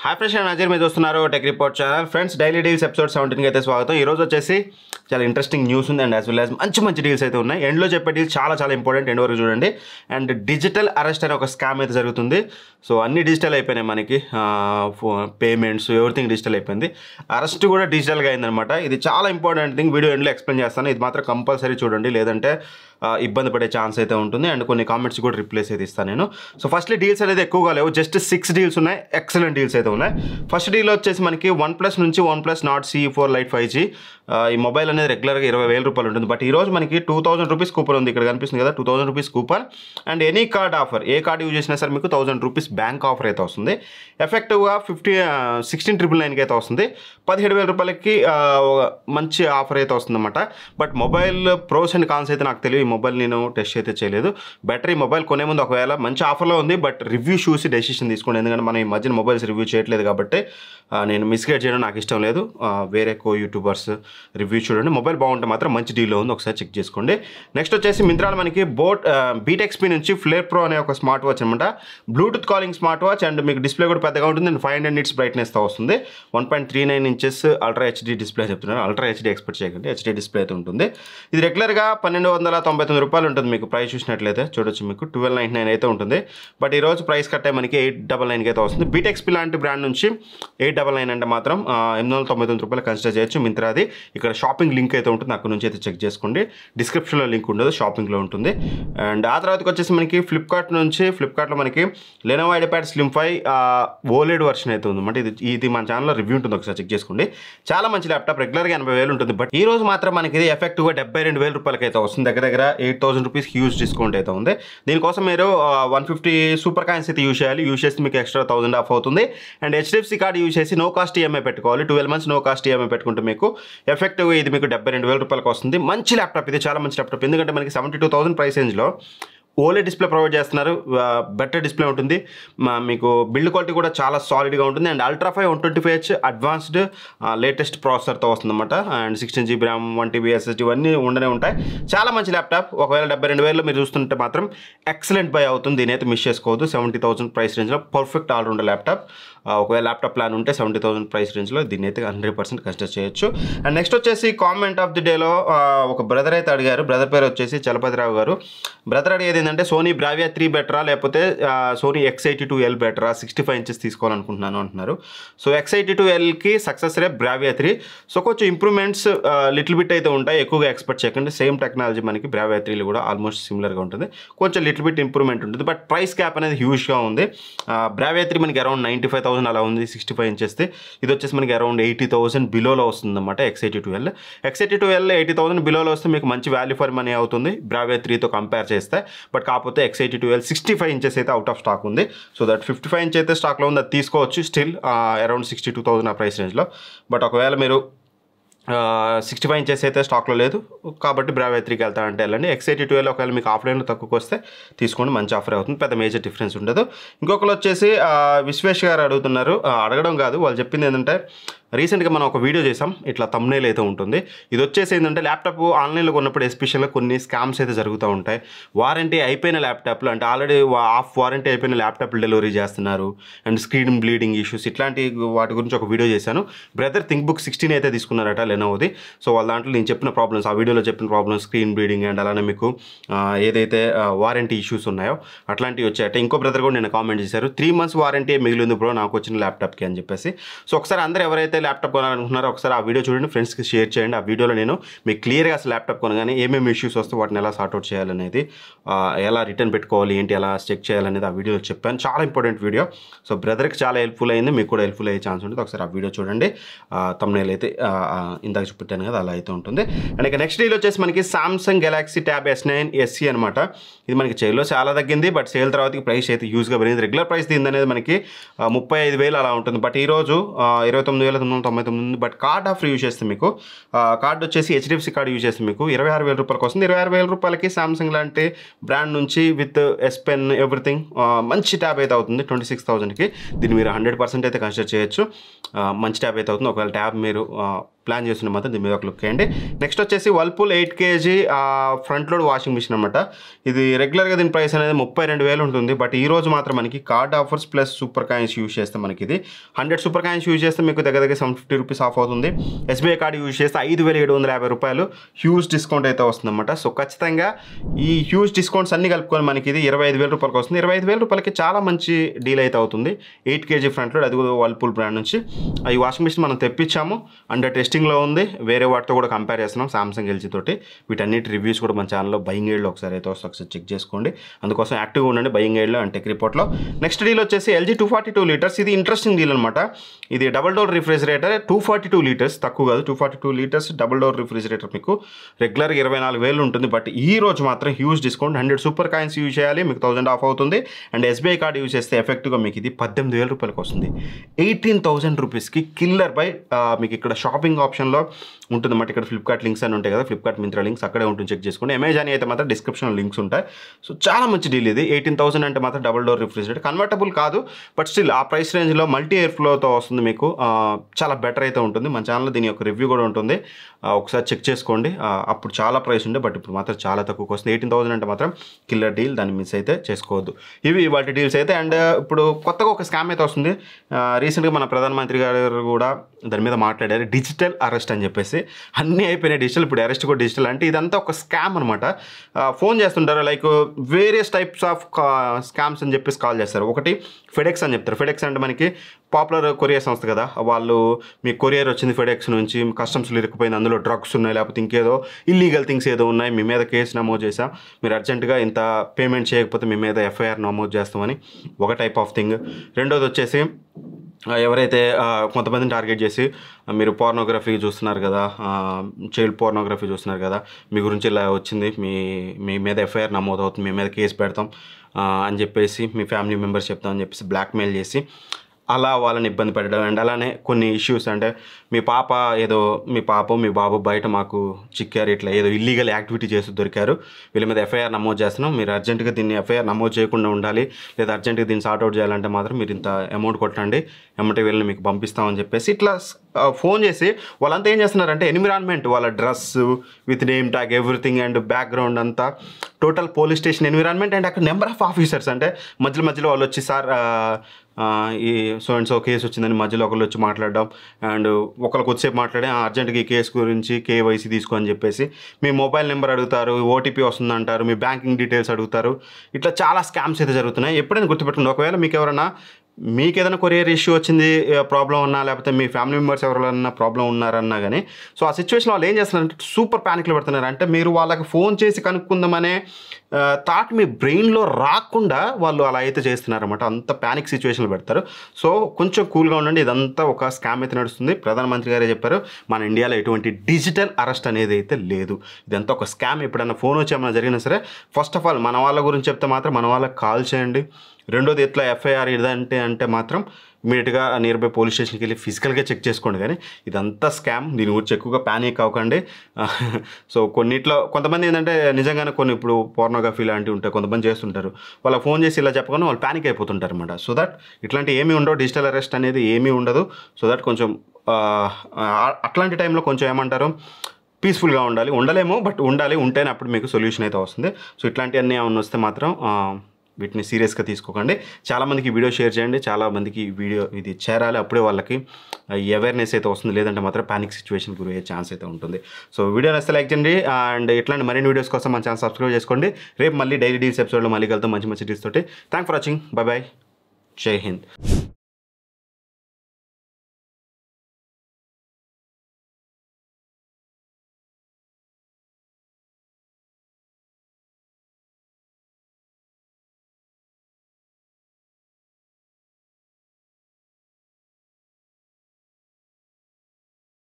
hi friends నేను అజయ్ మీరు చూస్తున్నారు tech report channel friends daily deals episode సెవెంటీన్కి అయితే స్వాగతం ఈ రోజు వచ్చేసి చాలా ఇంట్రెస్టింగ్ న్యూస్ ఉంది అండ్ యాజ్ వెల్ యాజ్ మంచి మంచి డీల్స్ అయితే ఉన్నాయి ఎండ్లో చెప్పే డీల్స్ చాలా చాలా ఇంపార్టెంట్ ఎండ్ వరకు చూడండి అండ్ డిజిటల్ అరెస్ట్ అనే ఒక స్కామ్ అయితే జరుగుతుంది సో అన్ని డిజిటల్ అయిపోయినాయి మనకి పేమెంట్స్ ఎవ్రీథింగ్ డిజిటల్ అయిపోయింది అరెస్ట్ కూడా డిజిటల్గా అయిందనమాట ఇది చాలా ఇంపార్టెంట్ థింగ్ వీడియో ఎండ్లో ఎక్స్ప్లెయిన్ చేస్తాను ఇది మాత్రం కంపల్సరీ చూడండి లేదంటే ఆ, ఇబ్బంది పడే ఛాన్స్ అయితే ఉంటుంది అండ్ కొన్ని కామెంట్స్ కూడా రిప్లేస్ అయితే ఇస్తాను నేను సో ఫస్ట్లీ డీల్స్ అనేది ఎక్కువగా లేవు జస్ట్ సిక్స్ డీల్స్ ఉన్నాయి ఎక్సలెంట్ డీల్స్ అయితే ఉన్నాయి ఫస్ట్ డీల్ వచ్చేసి మనకి వన్ ప్లస్ నుంచి one plus Nord C four lite five G ఈ మొబైల్ అనేది రెగ్యులర్గా ఇరవై వేల రూపాయలు ఉంటుంది బట్ ఈ రోజు మనకి టూ థౌసండ్ రూపీస్ కూపన్ ఉంది ఇక్కడ కనిపిస్తుంది కదా two thousand rupees coupon and any card offer ఏ కార్డ్ యూజ్ చేసినా సరే మీకు థౌసండ్ రూపీస్ బ్యాంక్ ఆఫర్ అయితే వస్తుంది ఎఫెక్టివ్గా ఫిఫ్టీ సిక్స్టీన్ ట్రిపుల్ నైన్కి అయితే వస్తుంది పదిహేడు వేల రూపాయలకి ఆ, ఒక మంచి ఆఫర్ అయితే వస్తుందన్నమాట but mobile pros and cons అయితే నాకు తెలియదు ఈ మొబైల్ నేను టెస్ట్ అయితే చేయలేదు బ్యాటరీ మొబైల్ కొనే ముందు ఒకవేళ మంచి ఆఫర్లో ఉంది బట్ రివ్యూ చూసి డెసిషన్ తీసుకోండి ఎందుకంటే మనం ఈ మధ్యన మొబైల్స్ రివ్యూ చేయట్లేదు కాబట్టి ఆ, నేను మిస్గైడ్ చేయడం నాకు ఇష్టం లేదు ఆ, వేరే కో యూట్యూబర్స్ రివ్యూ చూడండి మొబైల్ బాగుంటే మాత్రం మంచి డీల్లో ఉంది ఒకసారి చెక్ చేసుకోండి నెక్స్ట్ వచ్చేసి మింత్రాలో మనకి బోట్ బీటెక్స్పీ నుంచి ఫ్లేర్ ప్రో అనే ఒక స్మార్ట్ వాచ్ అనమాట Bluetooth calling smart watch and మీకు డిస్ప్లే కూడా పెద్దగా ఉంటుంది అండ్ ఫైవ్ హండ్రెడ్ నిట్స్ బ్రైట్నెస్తో వస్తుంది one point three nine inches ultra HD display చెప్తున్నారు అల్ట్రా హెచ్డీ ఎక్స్పెక్ట్ చేయకండి హెచ్డీ డిస్ప్లే అయితే ఉంటుంది ఇది రెగ్యులర్గా పన్నెండు వందల తొంభై తొమ్మిది రూపాయలు ఉంటుంది మీకు ప్రైస్ చూసినట్లయితే చూడొచ్చు మీకు ట్వెల్వ్ నైంటీ నైన్ అయితే ఉంటుంది బట్ ఈ రోజు ప్రైస్ కట్టే మనకి ఎయిట్ డబల్ నైన్కి అయితే వస్తుంది బీటెక్స్పీ లాంటి బ్రాండ్ నుంచి ఎయిట్ డబల్ నైన్ అంటే మాత్రం ఆ, ఎనిమిది వందల తొంభై తొమ్మిది రూపాయలు కన్సిడర్ చేయొచ్చు మింత్రాది ఇక్కడ షాపింగ్ లింక్ అయితే ఉంటుంది అక్కడ నుంచి అయితే చెక్ చేసుకోండి డిస్క్రిప్షన్లో లింక్ ఉండదు షాపింగ్లో ఉంటుంది అండ్ ఆ తర్వాతకి వచ్చేసి మనకి ఫ్లిప్కార్ట్ నుంచి ఫ్లిప్కార్ట్లో మనకి Lenovo IdeaPad slim five OLED version అయితే ఉంది అంటే ఇది ఇది మన ఛానల్లో రివ్యూ ఉంటుంది ఒకసారి చెక్ చేసుకోండి చాలా మంచి ల్యాప్టాప్ రెగ్యులర్గా ఎనభై వేలు ఉంటుంది బట్ ఈ రోజు మాత్రం మనకి ఇది ఎఫెక్టివ్గా డెబ్బై రెండు వేల రూపాయలకి అయితే వస్తుంది దగ్గర దగ్గర eight thousand rupees huge discount అయితే ఉంది దీనికోసం మీరు వన్ ఫిఫ్టీ సూపర్ కాయిన్స్ అయితే యూజ్ చేయాలి యూజ్ చేస్తే మీకు ఎక్స్ట్రా థౌసండ్ ఆఫ్ అవుతుంది అండ్ హెచ్డిఎఫ్సి కార్డ్ యూజ్ చేసి నో కాస్ట్ ఈఎంఐ పెట్టుకోవాలి twelve months no cost EMI పెట్టుకుంటే మీకు ఎఫెక్టివ్ ఇది మీకు డెబ్బై రెండు వేల రూపాయలకు వస్తుంది మంచి ల్యాప్టాప్ ఇది చాలా మంచి ల్యాప్టాప్ ఎందుకంటే మనకి సెవెంటీ టూ థౌసండ్ ప్రైస్ రేంజ్లో ఓలే డిస్ప్లే ప్రొవైడ్ చేస్తున్నారు బెటర్ డిస్ప్లే ఉంటుంది మా- మీకు బిల్డ్ క్వాలిటీ కూడా చాలా సాలిడ్గా ఉంటుంది and ultra five one twenty five H advanced latest ప్రాసెసర్తో వస్తుందన్నమాట and sixteen GB RAM one TB SSD ఇవన్నీ ఉండనే ఉంటాయి చాలా మంచి ల్యాప్టాప్ ఒకవేళ డెబ్బై రెండు వేలలో మీరు చూస్తుంటే మాత్రం ఎక్సలెంట్ బై అవుతుంది దీని అయితే మిస్ చేసుకోవద్దు సెవెంటీ థౌసండ్ ప్రైస్ రేంజ్లో పర్ఫెక్ట్ ఆల్రౌండర్ ల్యాప్టాప్ ఆ, ఒకవేళ ల్యాప్టాప్ ప్లాన్ ఉంటే సెవెంటీ థౌసండ్ ప్రైస్ రేంజ్లో దీన్ని అయితే హండ్రెడ్ పర్సెంట్ కన్సిడర్ చేయొచ్చు అండ్ నెక్స్ట్ వచ్చేసి కామెంట్ ఆఫ్ ది డేలో ఒక బ్రదర్ అయితే అడిగారు బ్రదర్ పేరు వచ్చేసి చలపతిరావు గారు బ్రదర్ అడిగేది ఏంటంటే సోనీ బ్రావియా త్రీ బెటరా లేకపోతే Sony X eighty two L బెటరా సిక్స్టీ ఫైవ్ ఇంచెస్ తీసుకోవాలనుకుంటున్నాను అంటున్నారు సో ఎక్స్ ఎయిటీ టూ ఎల్కి success rate Bravia three so కొంచెం ఇంప్రూవ్మెంట్స్ లిటిల్ బిట్ అయితే ఉంటాయి ఎక్కువగా ఎక్స్పెక్ట్ చేయకండి సేమ్ టెక్నాలజీ మనకి బ్రావియా త్రీలో కూడా ఆల్మోస్ట్ సిమిలర్గా ఉంటుంది కొంచెం లిటిల్ బిట్ ఇంప్రూవ్మెంట్ ఉంటుంది బట్ ప్రైస్ క్యాప్ అనేది హ్యూజ్గా ఉంది బ్రావియా త్రీ మనకి అరౌండ్ నైంటీ ఫైవ్ థౌసండ్ అలా ఉంది సిక్స్టీ ఫైవ్ ఇంచెస్ ఇది వచ్చేసి మనకి అరౌండ్ ఎయిటీ థౌసండ్ బిలోలో వస్తుంది అనమాట X eighty two L X eighty two L eighty thousand బిలోలో వస్తే మీకు మంచి వాల్యూ ఫర్ మనీ అవుతుంది బ్రావియా త్రీతో కంపేర్ చేస్తే బట్ కాకపోతే X eighty two L sixty five inches అయితే అవుట్ ఆఫ్ స్టాక్ ఉంది so that fifty five inch అయితే స్టాక్లో ఉంది అది తీసుకోవచ్చు still around sixty two thousand ఆ ప్రైస్ రేంజ్లో బట్ ఒకవేళ మీరు సిక్స్టీ ఫైవ్ ఇంచెస్ అయితే స్టాక్లో లేదు కాబట్టి బ్రావే త్రీకి వెళ్తానంటే వెళ్ళండి ఎక్స్ ఎయిటీ ట్వెల్వ్ ఒకవేళ మీకు ఆఫ్లైన్లో తక్కువకి వస్తే తీసుకోండి మంచి ఆఫర్ అవుతుంది పెద్ద మేజర్ డిఫరెన్స్ ఉండదు ఇంకొకరు వచ్చేసి ఆ, విశ్వేష్ గారు అడుగుతున్నారు ఆ, అడగడం కాదు వాళ్ళు చెప్పింది ఏంటంటే రీసెంట్గా మనం ఒక వీడియో చేసాం ఇట్లా తమ్నేల్ అయితే ఉంటుంది ఇది వచ్చేసి ఏంటంటే ల్యాప్టాప్ ఆన్లైన్లో కొన్నప్పుడు ఎస్పెషల్గా కొన్ని స్కామ్స్ అయితే జరుగుతూ ఉంటాయి వారంటీ అయిపోయిన ల్యాప్టాప్లు అంటే ఆల్రెడీ ఆఫ్ వారంటీ అయిపోయిన ల్యాప్టాప్లు డెలివరీ చేస్తున్నారు అండ్ స్క్రీన్ బ్లీడింగ్ ఇష్యూస్ ఇట్లాంటి వాటి గురించి ఒక వీడియో చేశాను బ్రదర్ థింక్ బుక్ సిక్స్టీన్ అయితే తీసుకున్నారట లెనోది సో వాళ్ళ దాంట్లో నేను చెప్పిన ప్రాబ్లమ్స్ ఆ వీడియోలో చెప్పిన ప్రాబ్లమ్స్ స్క్రీన్ బ్లీడింగ్ అండ్ అలానే మీకు ఆ, ఏదైతే వారంటీ ఇష్యూస్ ఉన్నాయో అట్లాంటివి వచ్చాయట ఇంకో బ్రదర్ కూడా నేను కామెంట్ చేశారు త్రీ మంత్స్ వారంటీ మిగిలింది బ్రో నాకు వచ్చిన ల్యాప్టాప్కి అని చెప్పేసి సో ఒకసారి అందరూ ఎవరైతే ల్యాప్టాప్ కొనాలనుకుంటున్నారో ఒకసారి ఆ వీడియో చూడండి ఫ్రెండ్స్కి షేర్ చేయండి ఆ వీడియోలో నేను మీకు క్లియర్గా అసలు ల్యాప్టాప్ కొనగానే ఏమేమి ఇష్యూస్ వస్తే వాటిని ఎలా సార్ట్అవుట్ చేయాలనేది ఆ, ఎలా రిటర్న్ పెట్టుకోవాలి ఏంటి ఎలా చెక్ చేయాలనేది ఆ వీడియోలో చెప్పాను చాలా ఇంపార్టెంట్ వీడియో సో బ్రదర్కి చాలా హెల్ప్ఫుల్ అయింది మీకు కూడా హెల్ప్ఫుల్ అయ్యే ఛాన్స్ ఉంటుంది ఒకసారి ఆ వీడియో చూడండి తమ్నేల్ అయితే ఆ, ఆ, ఇందాక చూపెట్టాను కదా అలా అయితే ఉంటుంది అండ్ ఇక నెక్స్ట్ డీల్ వచ్చేసి మనకి Samsung Galaxy tab S nine ఎస్సీ అనమాట ఇది మనకి సేల్లో చాలా తగ్గింది బట్ సేల్ తర్వాత ప్రైస్ అయితే యూజ్గా పెరిగింది రెగ్యులర్ ప్రైస్ దీని అనేది మనకి ఆ, ముప్పై ఐదు వేలు అలా ఉంటుంది బట్ ఈ రోజు ఆ, ఇరవై తొమ్మిది వేల తొమ్మిది వందల తొంభై తొమ్మిది ఉంది బట్ కార్డ్ ఆఫర్ యూజ్ చేస్తే మీకు కార్డ్ వచ్చేసి హెచ్డిఎఫ్సి కార్డ్ యూజ్ చేస్తే మీకు ఇరవై ఆరు వేల రూపాయలకు వస్తుంది ఇరవై ఆరు వేల రూపాయలకి సామ్సంగ్ లాంటి బ్రాండ్ నుంచి విత్ ఎస్ పెన్ ఎవ్రీథింగ్ మంచి ట్యాబ్ అయితే అవుతుంది ట్వంటీ సిక్స్ థౌసండ్కి దీన్ని మీరు హండ్రెడ్ పర్సెంట్ అయితే కన్సిడర్ చేయొచ్చు ఆ, మంచి ట్యాబ్ అయితే అవుతుంది ఒకవేళ ట్యాబ్ మీరు ఆ, ప్లాన్ చేస్తున్న మాత్రం దీని మీద ఒక లుక్ వేయండి నెక్స్ట్ వచ్చేసి Whirlpool eight KG front load washing machine అనమాట ఇది రెగ్యులర్గా దీని ప్రైస్ అనేది ముప్పై రెండు వేలు ఉంటుంది బట్ ఈ రోజు మాత్రం మనకి card offers plus super coins use చేస్తే మనకి ఇది హండ్రెడ్ సూపర్ కాయిన్స్ యూజ్ చేస్తే మీకు దగ్గర దగ్గర సెవెన్ ఫిఫ్టీ రూపీస్ ఆఫ్ అవుతుంది ఎస్బీఐ కార్డు యూజ్ చేస్తే ఐదు వేల ఏడు వందల యాభై రూపాయలు హ్యూజ్ డిస్కౌంట్ అయితే వస్తుందన్నమాట సో ఖచ్చితంగా ఈ హ్యూజ్ డిస్కౌంట్స్ అన్ని కలుపుకొని మనకి ఇది ఇరవై ఐదు వేల రూపాయలకి వస్తుంది ఇరవై ఐదు వేల రూపాయలకి చాలా మంచి డీల్ అయితే అవుతుంది ఎయిట్ కేజీ ఫ్రంట్ లోడ్ అది కూడా వర్ల్పూల్ బ్రాండ్ నుంచి ఈ వాషింగ్ మిషన్ మనం తెప్పించాము అండర్ టెస్టింగ్లో ఉంది వేరే వాటితో కూడా కంపేర్ చేస్తున్నాం సామ్సంగ్ ఎల్జీ తోటి వీటన్నిటి రివ్యూస్ కూడా మన ఛానల్లో బయింగ్ ఎయిడ్లో ఒకసారి అయితే వస్తే ఒకసారి చెక్ చేసుకోండి అందుకోసం యాక్టివ్గా ఉండండి బయింగ్ ఎయిడ్లో అండ్ టెక్ రిపోర్ట్లో నెక్స్ట్ డీల్ వచ్చేసి LG two forty two litres ఇది ఇంట్రెస్టింగ్ డీల్ అనమాట ఇది double door refrigerator two forty two litres తక్కువ కాదు two forty two litres double door refrigerator మీకు రెగ్యులర్గా ఇరవై నాలుగు వేలు ఉంటుంది బట్ ఈ రోజు మాత్రం huge discount hundred super coins use చేయాలి మీకు థౌసండ్ ఆఫ్ అవుతుంది అండ్ ఎస్బీఐ కార్డు యూజ్ చేస్తే ఎఫెక్ట్గా మీకు ఇది పద్దెనిమిది వేల రూపాయలకి వస్తుంది ఎయిటీన్ థౌసండ్ రూపీస్కి కిల్లర్ బై మీకు ఇక్కడ షాపింగ్ ఆప్షన్లో ఉంటుందన్నమాట ఇక్కడ ఫ్లిప్కార్ట్ లింక్స్ అని ఉంటాయి కదా ఫ్లిప్కార్ట్ మింత్రా లింక్స్ అక్కడే ఉంటుంది చెక్ చేసుకోండి అమెజాన్ అయితే మాత్రం డిస్క్రిప్షన్లో లింక్స్ ఉంటాయి సో చాలా మంచి డీల్ ఇది ఎయిటీన్ థౌసండ్ అంటే మాత్రం డబుల్ డోర్ రిఫ్రిజిరేటర్ కన్వర్టబుల్ కాదు బట్ స్టిల్ ఆ ప్రైస్ రేంజ్లో మల్టీ ఎయిర్ ఫ్లోతో వస్తుంది మీకు ఆ, చాలా బెటర్ అయితే ఉంటుంది మన ఛానల్లో దీని యొక్క రివ్యూ కూడా ఉంటుంది ఆ, ఒకసారి చెక్ చేసుకోండి ఆ, అప్పుడు చాలా ప్రైస్ ఉండే బట్ ఇప్పుడు మాత్రం చాలా తక్కువకి వస్తుంది ఎయిటీన్ థౌసండ్ అంటే మాత్రం కిల్లర్ డీల్ దాన్ని మిస్ అయితే చేసుకోవద్దు ఇవి వాటి డీల్స్ అయితే అండ్ ఇప్పుడు కొత్తగా ఒక స్కామ్ అయితే వస్తుంది రీసెంట్గా మన ప్రధానమంత్రి గారు కూడా దాని మీద మాట్లాడారు డిజిటల్ అరెస్ట్ అని చెప్పేసి అన్నీ అయిపోయినాయి డిజిటల్ ఇప్పుడు అరెస్ట్ కూడా డిజిటల్ అంటే ఇదంతా ఒక స్కామ్ అనమాట ఫోన్ చేస్తుంటారు like various types of scams అని చెప్పేసి కాల్ చేస్తారు ఒకటి ఫెడెక్స్ అని చెప్తారు ఫెడెక్స్ అంటే మనకి పాపులర్ కొరియర్ సంస్థ కదా వాళ్ళు మీ కొరియర్ వచ్చింది ఫెడెక్స్ నుంచి కస్టమ్స్లో ఇరుక్కుపోయింది అందులో డ్రగ్స్ ఉన్నాయి లేకపోతే ఇంకేదో ఇల్లీగల్ థింగ్స్ ఏదో ఉన్నాయి మీ మీద కేసు నమోదు చేసాం మీరు అర్జెంటుగా ఇంత పేమెంట్ చేయకపోతే మీ మీద ఎఫ్ఐఆర్ నమోదు చేస్తామని ఒక టైప్ ఆఫ్ థింగ్ రెండోది వచ్చేసి ఆ, ఎవరైతే ఆ, కొంతమందిని టార్గెట్ చేసి ఆ, మీరు పోర్నోగ్రఫీ చూస్తున్నారు కదా చైల్డ్ పోర్నోగ్రఫీ చూస్తున్నారు కదా మీ గురించి ఇలా వచ్చింది మీ మీ మీద ఎఫ్ఐఆర్ నమోదు అవుతుంది మీ మీద కేసు పెడతాం ఆ, అని చెప్పేసి మీ ఫ్యామిలీ మెంబర్స్ చెప్తాం అని చెప్పేసి బ్లాక్మెయిల్ చేసి అలా వాళ్ళని ఇబ్బంది పెట్టడం అండ్ అలానే కొన్ని ఇష్యూస్ అంటే మీ పాప ఏదో మీ పాప మీ బాబు బయట మాకు చిక్కారు ఇట్లా ఏదో ఇల్లీగల్ యాక్టివిటీ చేసి దొరికారు వీళ్ళ మీద ఎఫ్ఐఆర్ నమోదు చేస్తున్నాం మీరు అర్జెంటుగా దీన్ని ఎఫ్ఐఆర్ నమోదు చేయకుండా ఉండాలి లేదా అర్జెంటుగా దీన్ని సార్ట్అవుట్ చేయాలంటే మాత్రం మీరు ఇంత అమౌంట్ కొట్టండి ఎమ్మటి వీళ్ళని మీకు పంపిస్తామని చెప్పేసి ఇట్లా ఆ, ఫోన్ చేసి వాళ్ళంతా ఏం చేస్తున్నారంటే ఎన్విరాన్మెంట్ వాళ్ళ dress with name tag everything and background అంతా total police station environment and అక్కడ నెంబర్ ఆఫ్ ఆఫీసర్స్ అంటే మధ్యలో మధ్యలో వాళ్ళు వచ్చి సార్ ఆ, ఆ, ఈ సో అండ్ సో కేసు వచ్చిందని మధ్యలో ఒకళ్ళు వచ్చి మాట్లాడడం అండ్ ఒకరికి వచ్చేపు మాట్లాడి "ఆ, అర్జెంట్గా ఈ కేసు గురించి కేవైసీ తీసుకో అని చెప్పేసి మీ మొబైల్ నెంబర్ అడుగుతారు ఓటీపీ వస్తుందంటారు మీ బ్యాంకింగ్ డీటెయిల్స్ అడుగుతారు ఇట్లా చాలా స్కామ్స్ అయితే జరుగుతున్నాయి ఎప్పుడైనా గుర్తుపెట్టుకోండి ఒకవేళ మీకు ఎవరైనా మీకు ఏదైనా కొరియర్ ఇష్యూ వచ్చింది ప్రాబ్లం ఉన్నా లేకపోతే మీ ఫ్యామిలీ మెంబర్స్ ఎవరైనా ప్రాబ్లం ఉన్నారన్నా కానీ సో ఆ సిచ్యువేషన్ వాళ్ళు ఏం చేస్తున్నారంటే సూపర్ ప్యానిక్లో పెడుతున్నారు అంటే మీరు వాళ్ళకి ఫోన్ చేసి కనుక్కుందామనే థాట్ మీ బ్రెయిన్లో రాకుండా వాళ్ళు అలా అయితే చేస్తున్నారన్నమాట అంత ప్యానిక్ సిచ్యువేషన్లో పెడతారు సో కొంచెం కూల్గా ఉండండి ఇదంతా ఒక స్కామ్ అయితే నడుస్తుంది ప్రధానమంత్రి గారే చెప్పారు మన ఇండియాలో ఎటువంటి డిజిటల్ అరెస్ట్ అనేది అయితే లేదు ఇదంతా ఒక స్కామ్ ఎప్పుడైనా ఫోన్ వచ్చి ఏమైనా జరిగినా సరే ఫస్ట్ ఆఫ్ ఆల్ మన వాళ్ళ గురించి చెప్తే మాత్రం మన వాళ్ళకి కాల్ చేయండి రెండోది ఎట్లా ఎఫ్ఐఆర్ ఇదంటే అంటే మాత్రం ఇమీడియట్గా నియర్ బై పోలీస్ స్టేషన్కి వెళ్ళి ఫిజికల్గా చెక్ చేసుకోండి కానీ ఇదంతా స్కామ్ దీని గురించి ఎక్కువగా ప్యానిక్ అవ్వకండి సో కొన్నిట్లో కొంతమంది ఏంటంటే నిజంగానే కొన్ని ఇప్పుడు పోర్నోగ్రఫీ లాంటివి ఉంటాయి కొంతమంది చేస్తుంటారు వాళ్ళ ఫోన్ చేసి ఇలా చెప్పకుండా వాళ్ళు ప్యానిక్ అయిపోతుంటారు అనమాట సో దట్ ఇట్లాంటి ఏమీ ఉండవు డిజిటల్ అరెస్ట్ అనేది ఏమీ ఉండదు సో దట్ కొంచెం ఆ, ఆ, అట్లాంటి టైంలో కొంచెం ఏమంటారు పీస్ఫుల్గా ఉండాలి ఉండలేము బట్ ఉండాలి ఉంటేనే అప్పుడు మీకు సొల్యూషన్ అయితే వస్తుంది సో ఇట్లాంటివన్నీ ఏమన్నా వస్తే మాత్రం ఆ, వీటిని సీరియస్గా తీసుకోకండి చాలామందికి ఈ వీడియో షేర్ చేయండి చాలా మందికి ఈ వీడియో ఇది చేరాలి అప్పుడే వాళ్ళకి అవేర్నెస్ అయితే వస్తుంది లేదంటే మాత్రం పానిక్ సిచ్యువేషన్ గురయ్యే ఛాన్స్ అయితే ఉంటుంది సో వీడియో నచ్చితే లైక్ చేయండి అండ్ ఇట్లాంటి మరిన్ని వీడియోస్ కోసం మన ఛానల్ సబ్స్క్రైబ్ చేసుకోండి రేపు మళ్ళీ డైలీ డీల్స్ ఎపిసోడ్లో మళ్ళీ కలుద్దాం మంచి మంచి డీల్స్ తోటి thank for watching bye bye జై హింద్